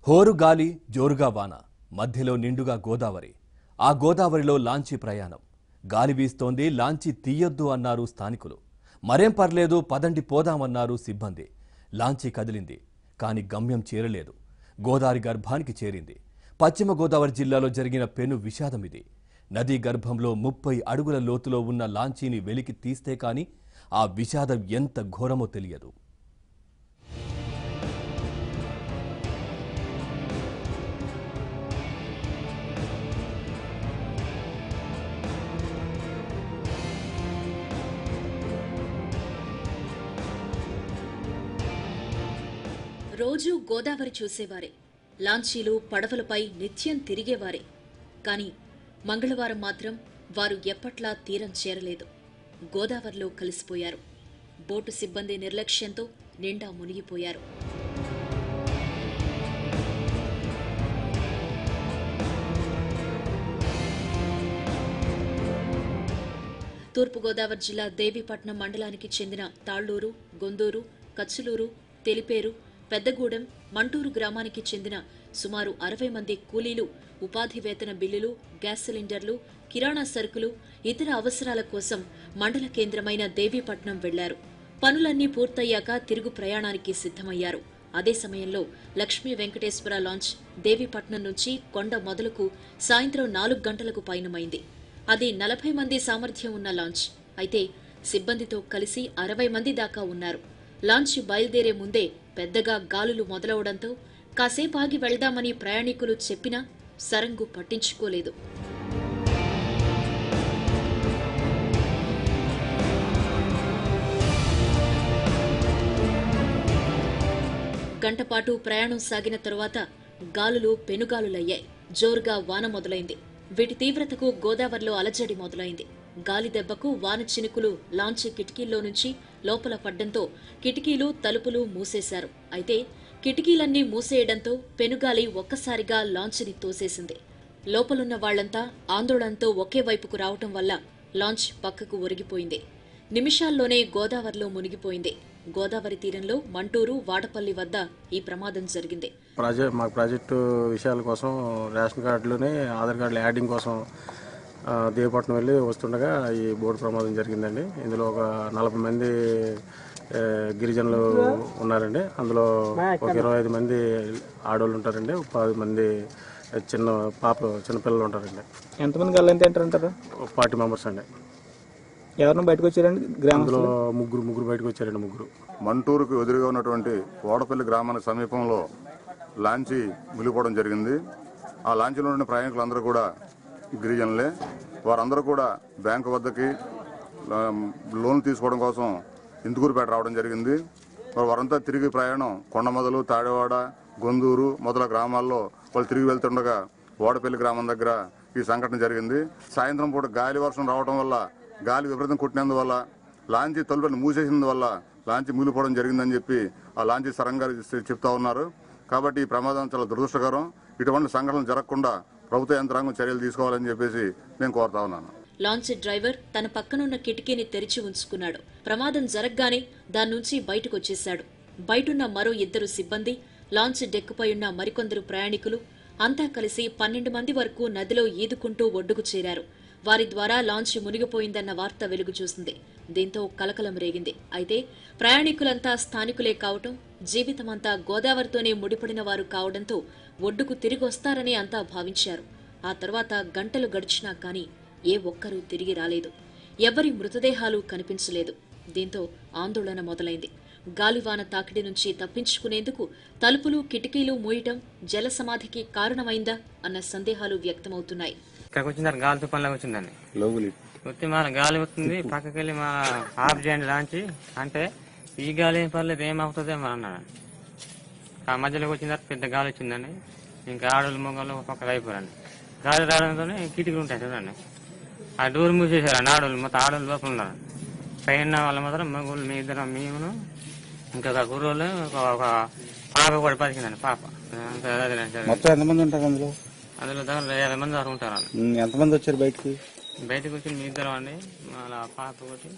హోరు గాలి జోరుగా వాన మధ్యలో నిండుగా గోదావరి ఆ గోదావరిలో లాంచీ ప్రయాణం గాలి వీస్తోంది లాంచీ తీయొద్దు అన్నారు స్థానికులు మరేం పర్లేదు పదండి పోదామన్నారు సిబ్బంది లాంచీ కదిలింది కాని గమ్యం చేరలేదు గోదావరి గర్భానికి చేరింది పశ్చిమ గోదావరి జిల్లాలో జరిగిన పెను విషాదం ఇది నదీ గర్భంలో ముప్పై అడుగుల లోతులో ఉన్న లాంచీని వెలికి తీస్తే కాని ఆ విషాదం ఎంత ఘోరమో తెలియదు రోజూ గోదావరి చూసేవారే లాంచీలు పడవలపై నిత్యం తిరిగేవారే కాని మంగళవారం మాత్రం వారు ఎప్పట్లా తీరం చేరలేదు గోదావరిలో కలిసిపోయారు బోటు సిబ్బంది నిర్లక్ష్యంతో నిండా మునిగిపోయారు తూర్పుగోదావరి జిల్లా దేవీపట్నం మండలానికి చెందిన తాళ్లూరు గొందూరు కచ్చులూరు తెలిపేరు పెద్దగూడెం మంటూరు గ్రామానికి చెందిన సుమారు అరవై మంది కూలీలు ఉపాధి వేతన బిల్లులు గ్యాస్ సిలిండర్లు కిరాణా సరుకులు ఇతర అవసరాల కోసం మండల కేంద్రమైన దేవీపట్నం వెళ్లారు పనులన్నీ పూర్తయ్యాక తిరుగు ప్రయాణానికి సిద్ధమయ్యారు అదే సమయంలో లక్ష్మీ వెంకటేశ్వర లాంచ్ దేవీపట్నం నుంచి కొండ మొదలుకు సాయంత్రం నాలుగు గంటలకు పయనమైంది అది నలభై మంది సామర్థ్యం ఉన్న లాంచ్ అయితే సిబ్బందితో కలిసి అరవై మంది దాకా ఉన్నారు లాంచ్ బయలుదేరే ముందే పెద్దగా గాలులు మొదలవడంతో కాసేపు ఆగి వెళ్దామని ప్రయాణికులు చెప్పినా సరంగు పట్టించుకోలేదు గంటపాటు ప్రయాణం సాగిన తరువాత గాలులు పెనుగాలులయ్యాయి జోరుగా వాన మొదలైంది వీటి తీవ్రతకు గోదావరిలో అలజడి మొదలైంది గాలి దెబ్బకు వాన చినుకులు లాంచ్ కిటికీల్లో నుంచి లోపల పడ్డంతో కిటికీలు తలుపులు మూసేశారు అయితే కిటికీలన్నీ మూసేయడంతో పెనుగాలి ఒక్కసారిగా లాంచ్ని తోసేసింది లోపలున్న వాళ్లంతా ఆందోళనతో ఒకే వైపుకు రావటం వల్ల లాంచ్ పక్కకు ఒరిగిపోయింది నిమిషాల్లోనే గోదావరిలో మునిగిపోయింది గోదావరి తీరంలో మంటూరు వాడపల్లి వద్ద ఈ ప్రమాదం జరిగింది ప్రాజెక్ట్ మా ప్రాజెక్టు విషయాల కోసం రేషన్ కార్డులోనే ఆధార్ కార్డులు యాడింగ్ కోసం ఆ, దేవపట్నం వెళ్ళి వస్తుండగా ఈ బోర్డు ప్రమాదం జరిగిందండి ఇందులో ఒక నలభై మంది ఆ, గిరిజనులు ఉన్నారండి అందులో ఒక ఇరవై ఐదు మంది ఆడవాళ్ళు ఉంటారండి ఒక పది మంది చిన్న పాప చిన్నపిల్లలు ఉంటారండి ఎంతమంది గల్లు ఎంత అంటారు ఒక ఫార్టీ మెంబర్స్ అండి ఎవరిని బయటకు వచ్చారండి గ్రామం అందులో ముగ్గురు ముగ్గురు బయటకు వచ్చారండి ముగ్గురు మంటూరుకు ఎదురుగా ఉన్నటువంటి ఓడపల్లి గ్రామానికి సమీపంలో లాంచీ మునిగిపోవడం జరిగింది ఆ లాంచీలో ఉన్న ప్రయాణికులందరూ కూడా గిరిజనులే వారందరూ కూడా బ్యాంకు వద్దకి ఆ, లోన్ తీసుకోవడం కోసం ఇందుకూరుపేట రావడం జరిగింది మరి వారంతా తిరిగి ప్రయాణం కొండమొదలు తాడేవాడ గొందూరు మొదల గ్రామాల్లో వాళ్ళు తిరిగి వెళ్తుండగా ఓడపల్లి గ్రామం దగ్గర ఈ సంఘటన జరిగింది సాయంత్రం పూట గాలి వర్షం రావడం వల్ల గాలి విపరీతం కొట్టినందువల్ల లాంచీ తలుపులను మూసేసినందువల్ల లాంచీ మూలిపోవడం జరిగిందని చెప్పి ఆ లాంచీ సరంగా చెప్తా ఉన్నారు కాబట్టి ఈ ప్రమాదం చాలా దురదృష్టకరం ఇటువంటి సంఘటనలు జరగకుండా ప్రభుత్వ యంత్రాంగం చర్యలు తీసుకోవాలని చెప్పేసి నేను కోరుతా ఉన్నాను లాంచ్ డ్రైవర్ తన పక్కనున్న కిటికీని తెరిచి ఉంచుకున్నాడు ప్రమాదం జరగగానే దాని నుంచి బయటకొచ్చేశాడు బయటున్న మరో ఇద్దరు సిబ్బంది లాంచ్ డెక్కుపై ఉన్న మరికొందరు ప్రయాణికులు అంతా కలిసి పన్నెండు మంది వరకు నదిలో ఈదుకుంటూ ఒడ్డుకు చేరారు వారి ద్వారా లాంచ్ మునిగిపోయిందన్న వార్త వెలుగు చూసింది దీంతో కలకలం రేగింది అయితే ప్రయాణికులంతా స్థానికులే కావటం జీవితమంతా గోదావరితోనే ముడిపడిన వారు కావడంతో ఒడ్డుకు తిరిగొస్తారని అంతా భావించారు ఆ తర్వాత గంటలు గడిచినా కానీ ఏ ఒక్కరూ తిరిగి రాలేదు ఎవరి మృతదేహాలు కనిపించలేదు దీంతో ఆందోళన మొదలైంది గాలివాన తాకిడి నుంచి తప్పించుకునేందుకు తలుపులు కిటికీలు మూయటం జల సమాధికి కారణమైందా అన్న సందేహాలు వ్యక్తమవుతున్నాయి ఇక్కడికి వచ్చిన తర్వాత గాలి తుఫాన్లాగా వచ్చిందండి వచ్చి మన గాలి వస్తుంది పక్కకి వెళ్ళి మా ఆఫ్ చేయండి లాంచి అంటే ఈ గాలి ఏం పర్లేదు ఏం అవుతుందో మరి అన్నాడు ఆ మధ్యలోకి వచ్చిన తర్వాత పెద్ద గాలి వచ్చిందండి ఇంకా ఆడోళ్ళు మొగలు ఒక పక్కకు అయిపోరండి గాలి రావడంతో కిటికీలు ఉంటాయి చూడండి ఆ డోర్ మూసేసారండి ఆడోళ్ళు మొత్తం ఆడోళ్ళు లోపల ఉన్నారు పైన వాళ్ళ మాత్రం మగోళ్ళు మీ ఇద్దరం మేము ఇంకొక గుర్రోళ్ళు ఒక ఒక పాప కూడా బతికిందండి పాప అంతే అదేనండి. మొత్తం ఎంతమంది ఉంటారు అందులో అందులో దగ్గర యాభై మంది వరకు ఉంటారు వాళ్ళు ఉమ్, ఎంతమంది వచ్చారు బయటికి బయటకు వచ్చి మీ ఇద్దరం అండి మళ్ళా పాప ఒకటి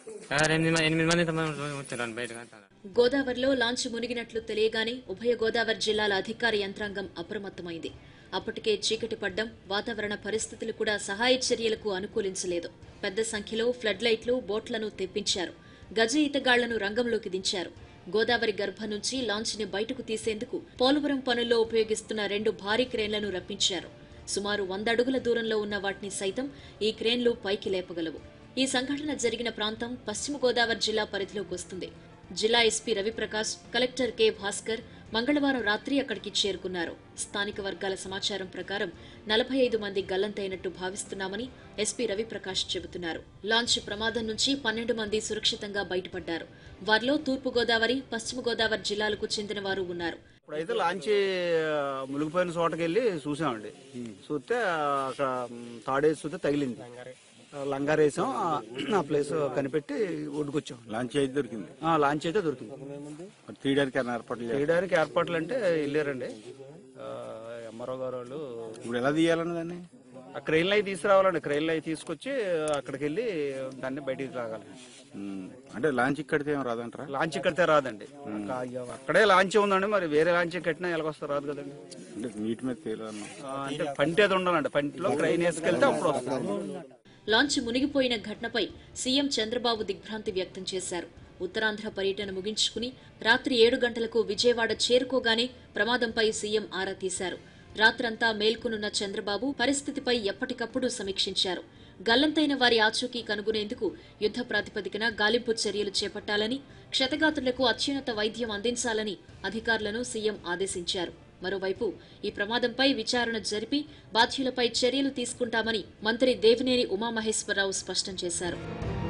ఎవరు ఎనిమిది మంది ఎనిమిది మంది తొమ్మిది వచ్చారు బయటకు అంతా గోదావరిలో లాంచ్ మునిగినట్లు తెలియగానే ఉభయ గోదావరి జిల్లాల అధికార యంత్రాంగం అప్రమత్తమైంది అప్పటికే చీకటి పడ్డం వాతావరణ పరిస్థితులు కూడా సహాయ చర్యలకు అనుకూలించలేదు పెద్ద సంఖ్యలో ఫ్లడ్ లైట్లు బోట్లను తెప్పించారు గజ ఈతగాళ్లను రంగంలోకి దించారు గోదావరి గర్భం నుంచి లాంచ్ని బయటకు తీసేందుకు పోలవరం పనుల్లో ఉపయోగిస్తున్న రెండు భారీ క్రేన్లను రప్పించారు సుమారు వంద అడుగుల దూరంలో ఉన్న వాటిని సైతం ఈ క్రేన్లు పైకి లేపగలవు ఈ సంఘటన జరిగిన ప్రాంతం పశ్చిమ గోదావరి జిల్లా పరిధిలోకి వస్తుంది జిల్లా SP Raviprakash collector K Bhaskar మంగళవారం రాత్రి అక్కడికి చేరుకున్నారు స్థానిక వర్గాల సమాచారం ప్రకారం నలభై ఐదు మంది గల్లంతైనట్టు భావిస్తున్నామని ఎస్పీ రవిప్రకాష్ చెబుతున్నారు లాంచ్ ప్రమాదం నుంచి పన్నెండు మంది సురక్షితంగా బయటపడ్డారు వారిలో తూర్పు గోదావరి పశ్చిమ గోదావరి జిల్లాలకు చెందిన వారు ఉన్నారు ఇప్పుడైతే లాంచీ ఆ, మునిగిపోయిన చోటకి వెళ్ళి చూసామండి చూస్తే అక్కడ మ్, తాడేసి చూస్తే తగిలింది ఆ, లంగారేసాం ఆ, ఆ ప్లేస్ కనిపెట్టి ఒడ్డుకొచ్చాం లాంచ్ అయితే దొరికింది ఆ, లాంచ్ అయితే దొరికింది మరి తీయడానికి ఏమైనా ఏర్పాట్లు చేయాలి చేయడానికి ఏర్పాట్లు అంటే వెళ్ళారండి ఎంఆర్ఓ గారు వాళ్ళు ఇప్పుడు ఎలా తీయాలని దాన్ని ఆ క్రెయిన్లు అవి తీసుకురావాలండి క్రెయిన్లు అవి తీసుకొచ్చి అక్కడికి వెళ్ళి దాన్ని బయటికి రాగాలి ఉమ్, అంటే లాంచ్ ఇక్కడితే ఏం రాదంటారా లాంచ్ కడితే రాదండి అక్క- అక్కడే లాంచ్ ఉందండి మరి వేరే లాంచ్ కట్టినా ఎలాగొస్తే రాదు కదండి అంటే నీటి మీద తేలన్నా ఆ, అంటే పంటి అది ఉండాలండి పంటిలో క్రైన్ వేసుకెళ్తే అప్పుడు వస్తుంది లాంచ్ మునిగిపోయిన ఘటనపై సీఎం చంద్రబాబు దిగ్భ్రాంతి వ్యక్తం చేశారు ఉత్తరాంధ్ర పర్యటన ముగించుకుని రాత్రి ఏడు గంటలకు విజయవాడ చేరుకోగానే ప్రమాదంపై సీఎం ఆరా తీశారు రాత్రంతా మేల్కొనున్న చంద్రబాబు పరిస్థితిపై ఎప్పటికప్పుడు సమీక్షించారు గల్లంతైన వారి ఆచూకీ కనుగొనేందుకు యుద్ధ ప్రాతిపదికన గాలింపు చర్యలు చేపట్టాలని క్షతగాత్రులకు అత్యున్నత వైద్యం అందించాలని అధికారులను సీఎం ఆదేశించారు మరోవైపు ఈ ప్రమాదంపై విచారణ జరిపి బాధ్యులపై చర్యలు తీసుకుంటామని మంత్రి దేవినేని ఉమామహేశ్వరరావు స్పష్టం చేశారు